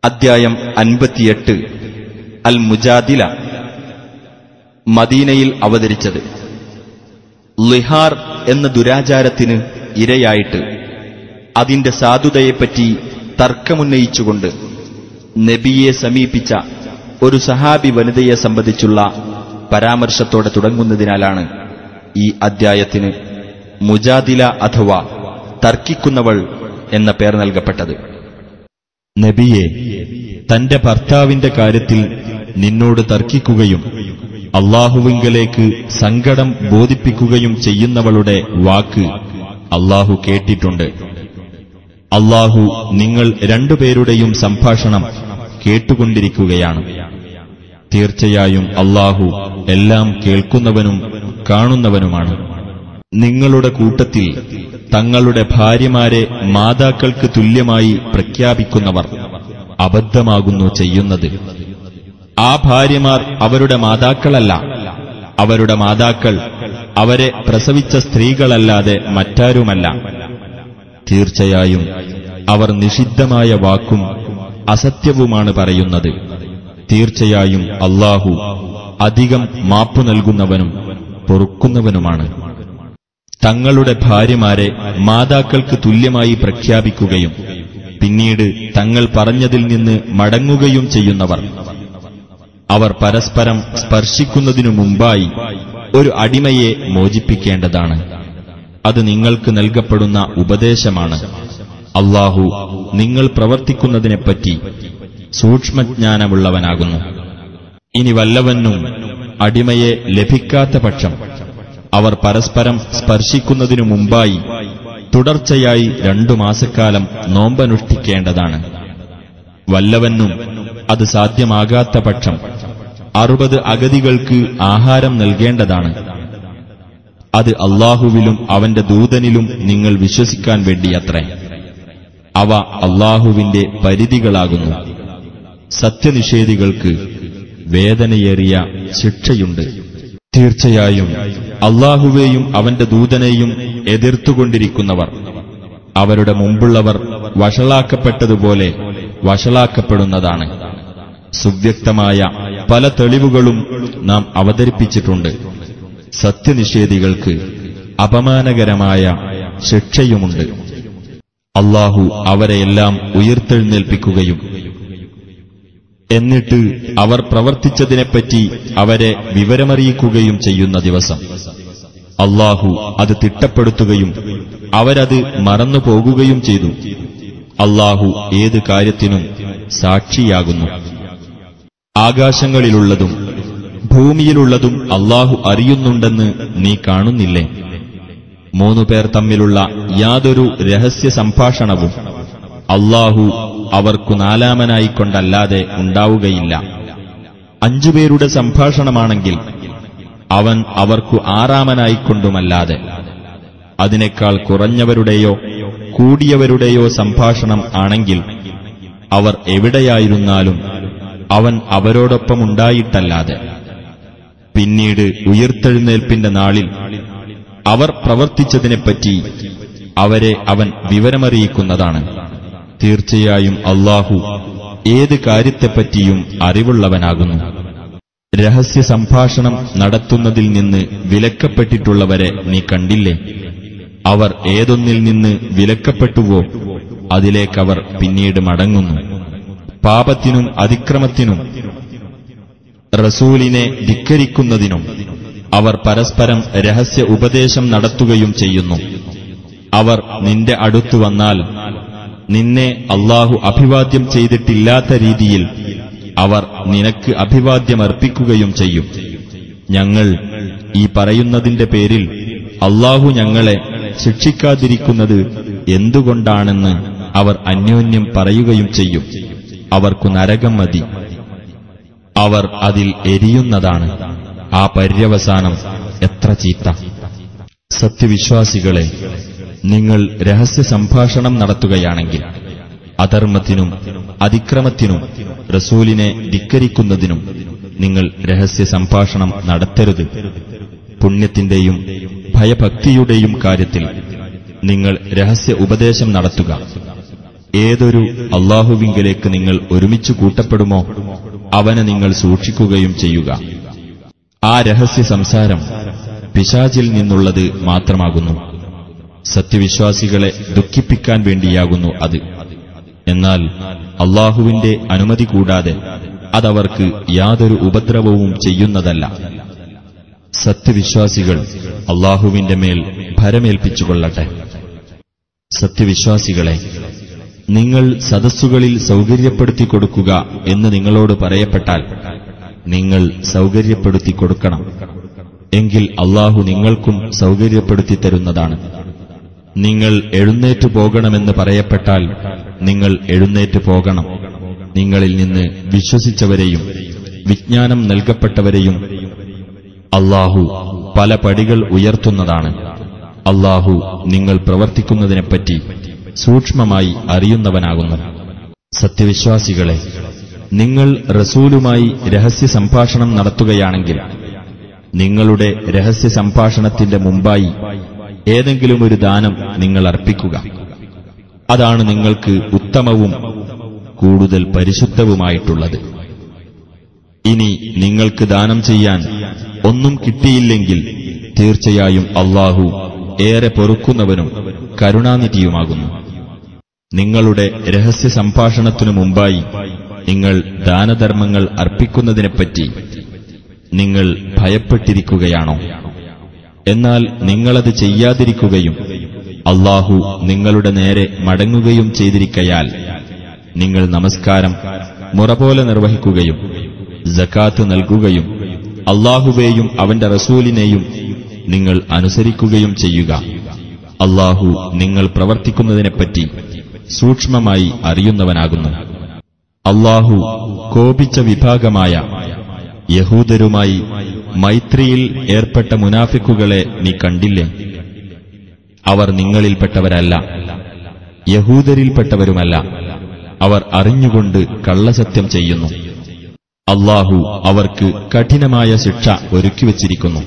അദ്ധ്യായം അൻപത്തിയെട്ട് അൽ മുജാദില മദീനയിൽ അവതരിച്ചത് ലിഹാർ എന്ന ദുരാചാരത്തിന് ഇരയായിട്ട് അതിന്റെ സാധുതയെപ്പറ്റി തർക്കമുന്നയിച്ചുകൊണ്ട് നബിയെ സമീപിച്ച ഒരു സഹാബി വനിതയെ സംബന്ധിച്ചുള്ള പരാമർശത്തോടെ തുടങ്ങുന്നതിനാലാണ് ഈ അദ്ധ്യായത്തിന് മുജാദില അഥവാ തർക്കിക്കുന്നവൾ എന്ന പേർ നൽകപ്പെട്ടത് നബിയെ തന്റെ ഭർത്താവിന്റെ കാര്യത്തിൽ നിന്നോട് തർക്കിക്കുകയും അള്ളാഹുവിങ്കലേക്ക് സങ്കടം ബോധിപ്പിക്കുകയും ചെയ്യുന്നവളുടെ വാക്ക് അള്ളാഹു കേട്ടിട്ടുണ്ട് അള്ളാഹു നിങ്ങൾ രണ്ടുപേരുടെയും സംഭാഷണം കേട്ടുകൊണ്ടിരിക്കുകയാണ് തീർച്ചയായും അള്ളാഹു എല്ലാം കേൾക്കുന്നവനും കാണുന്നവനുമാണ് നിങ്ങളുടെ കൂട്ടത്തിൽ തങ്ങളുടെ ഭാര്യമാരെ മാതാക്കൾക്ക് തുല്യമായി പ്രഖ്യാപിക്കുന്നവർ അബദ്ധമാകുന്നു ചെയ്യുന്നത് ആ ഭാര്യമാർ അവരുടെ മാതാക്കളല്ല അവരുടെ മാതാക്കൾ അവരെ പ്രസവിച്ച സ്ത്രീകളല്ലാതെ മറ്റാരുമല്ല തീർച്ചയായും അവർ നിഷിദ്ധമായ വാക്കും അസത്യവുമാണ് പറയുന്നത് തീർച്ചയായും അള്ളാഹു അധികം മാപ്പു നൽകുന്നവനും പൊറുക്കുന്നവനുമാണ് തങ്ങളുടെ ഭാര്യമാരെ മാതാക്കൾക്ക് തുല്യമായി പ്രഖ്യാപിക്കുകയും പിന്നീട് തങ്ങൾ പറഞ്ഞതിൽ നിന്ന് മടങ്ങുകയും ചെയ്യുന്നവർ അവർ പരസ്പരം സ്പർശിക്കുന്നതിനു മുമ്പായി ഒരു അടിമയെ മോചിപ്പിക്കേണ്ടതാണ് അത് നിങ്ങൾക്ക് നൽകപ്പെടുന്ന ഉപദേശമാണ് അള്ളാഹു നിങ്ങൾ പ്രവർത്തിക്കുന്നതിനെപ്പറ്റി സൂക്ഷ്മജ്ഞാനമുള്ളവനാകുന്നു ഇനി വല്ലവനും അടിമയെ ലഭിക്കാത്ത പക്ഷം അവർ പരസ്പരം സ്പർശിക്കുന്നതിനു മുമ്പായി തുടർച്ചയായി രണ്ടു മാസക്കാലം നോമ്പനുഷ്ഠിക്കേണ്ടതാണ് വല്ലവനും അത് സാധ്യമാകാത്ത പക്ഷം അറുപത് അഗതികൾക്ക് ആഹാരം നൽകേണ്ടതാണ് അത് അള്ളാഹുവിലും അവന്റെ ദൂതനിലും നിങ്ങൾ വിശ്വസിക്കാൻ വേണ്ടിയത്രേ അവ അള്ളാഹുവിന്റെ പരിധികളാകുന്നു സത്യനിഷേധികൾക്ക് വേദനയേറിയ ശിക്ഷയുണ്ട് തീർച്ചയായും അള്ളാഹുവേയും അവന്റെ ദൂതനെയും എതിർത്തുകൊണ്ടിരിക്കുന്നവർ അവരുടെ മുമ്പുള്ളവർ വഷളാക്കപ്പെട്ടതുപോലെ വഷളാക്കപ്പെടുന്നതാണ് സുവ്യക്തമായ പല തെളിവുകളും നാം അവതരിപ്പിച്ചിട്ടുണ്ട് സത്യനിഷേധികൾക്ക് അപമാനകരമായ ശിക്ഷയുമുണ്ട് അള്ളാഹു അവരെയെല്ലാം ഉയർത്തെഴുന്നേൽപ്പിക്കുകയും എന്നിട്ട് അവർ പ്രവർത്തിച്ചതിനെപ്പറ്റി അവരെ വിവരമറിയിക്കുകയും ചെയ്യുന്ന ദിവസം അള്ളാഹു അത് തിട്ടപ്പെടുത്തുകയും അവരത് മറന്നുപോകുകയും ചെയ്തു അള്ളാഹു ഏത് കാര്യത്തിനും സാക്ഷിയാകുന്നു ആകാശങ്ങളിലുള്ളതും ഭൂമിയിലുള്ളതും അള്ളാഹു അറിയുന്നുണ്ടെന്ന് നീ കാണുന്നില്ലേ മൂന്നുപേർ തമ്മിലുള്ള യാതൊരു രഹസ്യ സംഭാഷണവും അള്ളാഹു അവർക്കു നാലാമനായിക്കൊണ്ടല്ലാതെ ഉണ്ടാവുകയില്ല അഞ്ചുപേരുടെ സംഭാഷണമാണെങ്കിൽ അവൻ അവർക്കു ആറാമനായിക്കൊണ്ടുമല്ലാതെ അതിനേക്കാൾ കുറഞ്ഞവരുടെയോ കൂടിയവരുടെയോ സംഭാഷണം ആണെങ്കിൽ അവർ എവിടെയായിരുന്നാലും അവൻ അവരോടൊപ്പമുണ്ടായിട്ടല്ലാതെ പിന്നീട് ഉയർത്തെഴുന്നേൽപ്പിന്റെ നാളിൽ അവർ പ്രവർത്തിച്ചതിനെപ്പറ്റി അവരെ അവൻ വിവരമറിയിക്കുന്നതാണ് തീർച്ചയായും അള്ളാഹു ഏത് കാര്യത്തെപ്പറ്റിയും അറിവുള്ളവനാകുന്നു രഹസ്യ സംഭാഷണം നടത്തുന്നതിൽ നിന്ന് വിലക്കപ്പെട്ടിട്ടുള്ളവരെ നീ കണ്ടില്ലേ അവർ ഏതൊന്നിൽ നിന്ന് വിലക്കപ്പെട്ടുവോ അതിലേക്കവർ പിന്നീട് മടങ്ങുന്നു പാപത്തിനും അതിക്രമത്തിനും റസൂലിനെ ധിക്കരിക്കുന്നതിനും അവർ പരസ്പരം രഹസ്യ ഉപദേശം നടത്തുകയും ചെയ്യുന്നു അവർ നിന്റെ അടുത്തു വന്നാൽ നിന്നെ അള്ളാഹു അഭിവാദ്യം ചെയ്തിട്ടില്ലാത്ത രീതിയിൽ അവർ നിനക്ക് അഭിവാദ്യമർപ്പിക്കുകയും ചെയ്യും ഞങ്ങൾ ഈ പറയുന്നതിന്റെ പേരിൽ അള്ളാഹു ഞങ്ങളെ ശിക്ഷിക്കാതിരിക്കുന്നത് എന്തുകൊണ്ടാണെന്ന് അവർ അന്യോന്യം പറയുകയും ചെയ്യും അവർക്കു നരകം മതി അവർ അതിൽ എരിയുന്നതാണ് ആ പര്യവസാനം എത്ര ചീത്ത സത്യവിശ്വാസികളെ നിങ്ങൾ രഹസ്യ സംഭാഷണം നടത്തുകയാണെങ്കിൽ അധർമ്മത്തിനും അതിക്രമത്തിനും റസൂലിനെ ധിക്കരിക്കുന്നതിനും നിങ്ങൾ രഹസ്യ സംഭാഷണം നടത്തരുത് പുണ്യത്തിന്റെയും ഭയഭക്തിയുടെയും കാര്യത്തിൽ നിങ്ങൾ രഹസ്യ ഉപദേശം നടത്തുക ഏതൊരു അള്ളാഹുവിങ്കലേക്ക് നിങ്ങൾ ഒരുമിച്ച് കൂട്ടപ്പെടുമോ അവനെ നിങ്ങൾ സൂക്ഷിക്കുകയും ചെയ്യുക ആ രഹസ്യ സംസാരം പിശാചിൽ നിന്നുള്ളത് മാത്രമാകുന്നു സത്യവിശ്വാസികളെ ദുഃഖിപ്പിക്കാൻ വേണ്ടിയാകുന്നു അത് എന്നാൽ അള്ളാഹുവിന്റെ അനുമതി കൂടാതെ അതവർക്ക് യാതൊരു ഉപദ്രവവും ചെയ്യുന്നതല്ല സത്യവിശ്വാസികൾ അള്ളാഹുവിന്റെ മേൽ ഭരമേൽപ്പിച്ചുകൊള്ളട്ടെ സത്യവിശ്വാസികളെ നിങ്ങൾ സദസ്സുകളിൽ സൗകര്യപ്പെടുത്തി കൊടുക്കുക എന്ന് നിങ്ങളോട് പറയപ്പെട്ടാൽ നിങ്ങൾ സൗകര്യപ്പെടുത്തി കൊടുക്കണം എങ്കിൽ അള്ളാഹു നിങ്ങൾക്കും സൗകര്യപ്പെടുത്തി തരുന്നതാണ് നിങ്ങൾ എഴുന്നേറ്റു പോകണമെന്ന് പറയപ്പെട്ടാൽ നിങ്ങൾ എഴുന്നേറ്റു പോകണം നിങ്ങളിൽ നിന്ന് വിശ്വസിച്ചവരെയും വിജ്ഞാനം നൽകപ്പെട്ടവരെയും അള്ളാഹു പല പടികൾ ഉയർത്തുന്നതാണ് അള്ളാഹു നിങ്ങൾ പ്രവർത്തിക്കുന്നതിനെപ്പറ്റി സൂക്ഷ്മമായി അറിയുന്നവനാകുന്നു സത്യവിശ്വാസികളെ നിങ്ങൾ റസൂലുമായി രഹസ്യ സംഭാഷണം നടത്തുകയാണെങ്കിൽ നിങ്ങളുടെ രഹസ്യ സംഭാഷണത്തിന്റെ മുമ്പായി ഏതെങ്കിലും ഒരു ദാനം നിങ്ങൾ അർപ്പിക്കുക അതാണ് നിങ്ങൾക്ക് ഉത്തമവും കൂടുതൽ പരിശുദ്ധവുമായിട്ടുള്ളത് ഇനി നിങ്ങൾക്ക് ദാനം ചെയ്യാൻ ഒന്നും കിട്ടിയില്ലെങ്കിൽ തീർച്ചയായും അള്ളാഹു ഏറെ പൊറുക്കുന്നവനും കരുണാനിധിയുമാകുന്നു നിങ്ങളുടെ രഹസ്യ സംഭാഷണത്തിനു മുമ്പായി നിങ്ങൾ ദാനധർമ്മങ്ങൾ അർപ്പിക്കുന്നതിനെപ്പറ്റി നിങ്ങൾ ഭയപ്പെട്ടിരിക്കുകയാണോ എന്നാൽ നിങ്ങളത് ചെയ്യാതിരിക്കുകയും അള്ളാഹു നിങ്ങളുടെ നേരെ മടങ്ങുകയും ചെയ്തിരിക്കയാൽ നിങ്ങൾ നമസ്കാരം മുറപോലെ നിർവഹിക്കുകയും ജക്കാത്ത് നൽകുകയും അള്ളാഹുവേയും അവന്റെ റസൂലിനെയും നിങ്ങൾ അനുസരിക്കുകയും ചെയ്യുക അള്ളാഹു നിങ്ങൾ പ്രവർത്തിക്കുന്നതിനെപ്പറ്റി സൂക്ഷ്മമായി അറിയുന്നവനാകുന്നു അള്ളാഹു കോപിച്ച വിഭാഗമായ യഹൂദരുമായി മൈത്രിയിൽ ഏർപ്പെട്ട മുനാഫിക്കുകളെ നീ കണ്ടില്ലേ അവർ നിങ്ങളിൽപ്പെട്ടവരല്ല യഹൂദരിൽപ്പെട്ടവരുമല്ല അവർ അറിഞ്ഞുകൊണ്ട് കള്ളസത്യം ചെയ്യുന്നു അള്ളാഹു അവർക്ക് കഠിനമായ ശിക്ഷ ഒരുക്കിവച്ചിരിക്കുന്നു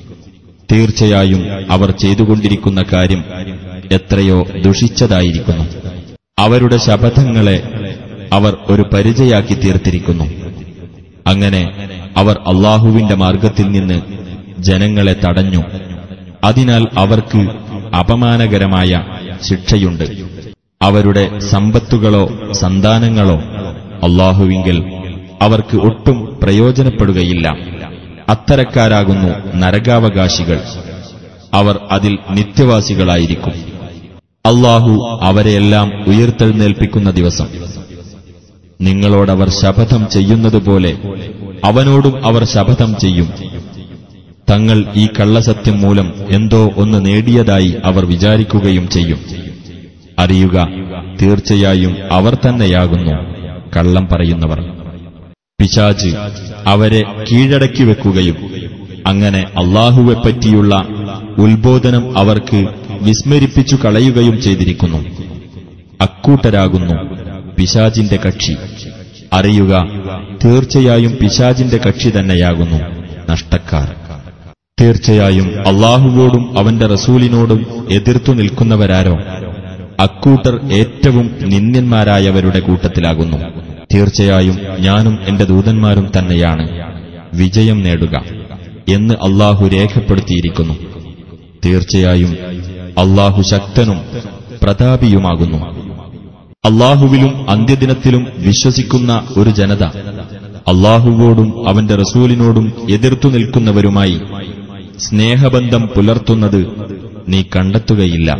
തീർച്ചയായും അവർ ചെയ്തുകൊണ്ടിരിക്കുന്ന കാര്യം എത്രയോ ദുഷിച്ചതായിരിക്കുന്നു അവരുടെ ശപഥങ്ങളെ അവർ ഒരു പരിചയാക്കി തീർത്തിരിക്കുന്നു അങ്ങനെ അവർ അള്ളാഹുവിന്റെ മാർഗത്തിൽ നിന്ന് ജനങ്ങളെ തടഞ്ഞു അതിനാൽ അവർക്ക് അപമാനകരമായ ശിക്ഷയുണ്ട് അവരുടെ സമ്പത്തുകളോ സന്താനങ്ങളോ അള്ളാഹുവിങ്കൽ അവർക്ക് ഒട്ടും പ്രയോജനപ്പെടുകയില്ല അത്തരക്കാരാകുന്നു നരകാവകാശികൾ അവർ അതിൽ നിത്യവാസികളായിരിക്കും അള്ളാഹു അവരെയെല്ലാം ഉയർത്തെഴുന്നേൽപ്പിക്കുന്ന ദിവസം നിങ്ങളോടവർ ശപഥം ചെയ്യുന്നതുപോലെ അവനോടും അവർ ശപഥം ചെയ്യും തങ്ങൾ ഈ കള്ളസത്യം മൂലം എന്തോ ഒന്ന് നേടിയതായി അവർ വിചാരിക്കുകയും ചെയ്യും അറിയുക തീർച്ചയായും അവർ തന്നെയാകുന്നു കള്ളം പറയുന്നവർ പിശാജ് അവരെ കീഴടക്കി വെക്കുകയും അങ്ങനെ അള്ളാഹുവെപ്പറ്റിയുള്ള ഉത്ബോധനം അവർക്ക് വിസ്മരിപ്പിച്ചു കളയുകയും ചെയ്തിരിക്കുന്നു അക്കൂട്ടരാകുന്നു പിശാജിന്റെ കക്ഷി അറിയുക തീർച്ചയായും പിശാജിന്റെ കക്ഷി തന്നെയാകുന്നു നഷ്ടക്കാർ തീർച്ചയായും അള്ളാഹുവോടും അവന്റെ റസൂലിനോടും എതിർത്തു നിൽക്കുന്നവരാരോ അക്കൂട്ടർ ഏറ്റവും നിന്ദ്യന്മാരായവരുടെ കൂട്ടത്തിലാകുന്നു തീർച്ചയായും ഞാനും എന്റെ ദൂതന്മാരും തന്നെയാണ് വിജയം നേടുക എന്ന് അള്ളാഹു രേഖപ്പെടുത്തിയിരിക്കുന്നു തീർച്ചയായും അള്ളാഹു ശക്തനും പ്രതാപിയുമാകുന്നു അള്ളാഹുവിലും അന്ത്യദിനത്തിലും വിശ്വസിക്കുന്ന ഒരു ജനത അള്ളാഹുവോടും അവന്റെ റസൂലിനോടും എതിർത്തു നിൽക്കുന്നവരുമായി സ്നേഹബന്ധം പുലർത്തുന്നത് നീ കണ്ടെത്തുകയില്ല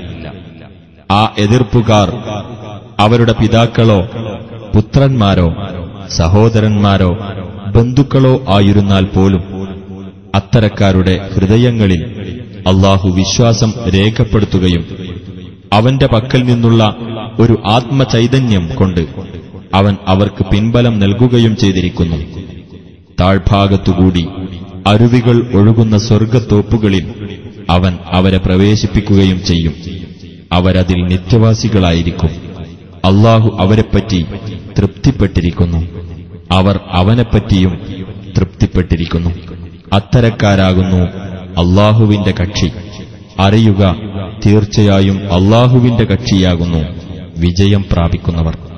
ആ എതിർപ്പുകാർ അവരുടെ പിതാക്കളോ പുത്രന്മാരോ സഹോദരന്മാരോ ബന്ധുക്കളോ ആയിരുന്നാൽ പോലും അത്തരക്കാരുടെ ഹൃദയങ്ങളിൽ അള്ളാഹു വിശ്വാസം രേഖപ്പെടുത്തുകയും അവന്റെ പക്കൽ നിന്നുള്ള ഒരു ആത്മചൈതന്യം കൊണ്ട് അവൻ അവർക്ക് പിൻബലം നൽകുകയും ചെയ്തിരിക്കുന്നു താഴ്ഭാഗത്തുകൂടി അരുവികൾ ഒഴുകുന്ന സ്വർഗത്തോപ്പുകളിൽ അവൻ അവരെ പ്രവേശിപ്പിക്കുകയും ചെയ്യും അവരതിൽ നിത്യവാസികളായിരിക്കും അള്ളാഹു അവരെപ്പറ്റി തൃപ്തിപ്പെട്ടിരിക്കുന്നു അവർ അവനെപ്പറ്റിയും തൃപ്തിപ്പെട്ടിരിക്കുന്നു അത്തരക്കാരാകുന്നു അള്ളാഹുവിന്റെ കക്ഷി അറിയുക തീർച്ചയായും അള്ളാഹുവിന്റെ കക്ഷിയാകുന്നു വിജയം പ്രാപിക്കുന്നവർ